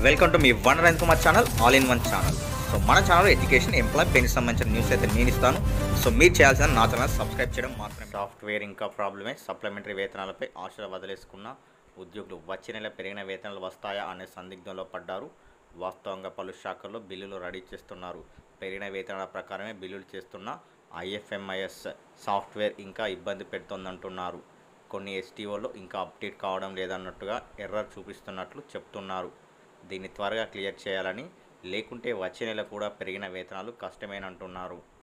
welcome to మీ వన్ రన్ Kumar channel all in one channel so మన ఛానల్ ఎడ్యుకేషన్ ఎంప్లాయ్ పెన్కి సంబంధించిన న్యూస్ అయితే నేను ఇస్తాను సో మీరు చేయాల్సిన నా ఛానల్ సబ్స్క్రైబ్ చేయడం మాత్రమే సాఫ్ట్వేర్ ఇంకా ప్రాబ్లమే సప్లిమెంటరీ వేతనాలపై ఆశలు వదిలేసుకున్న ఉద్యోగులు వచ్చే నెల పెరిగిన వేతనాలు వస్తాయా అనే సందిగ్ధంలో పడ్డారు వాస్తవంగా పలు శాఖల్లో బిల్లులు రెడీ చేస్తున్నారు పెరిగిన వేతనాల ప్రకారమే బిల్లులు చేస్తున్న ఐఎఫ్ఎంఐఎస్ సాఫ్ట్వేర్ ఇంకా ఇబ్బంది పెడుతోందంటున్నారు కొన్ని ఎస్టీఓలో ఇంకా అప్డేట్ కావడం లేదన్నట్టుగా ఎర్రర్ చూపిస్తున్నట్లు చెప్తున్నారు దీన్ని త్వరగా క్లియర్ చేయాలని లేకుంటే వచ్చే నెల కూడా పెరిగిన వేతనాలు కష్టమేనంటున్నారు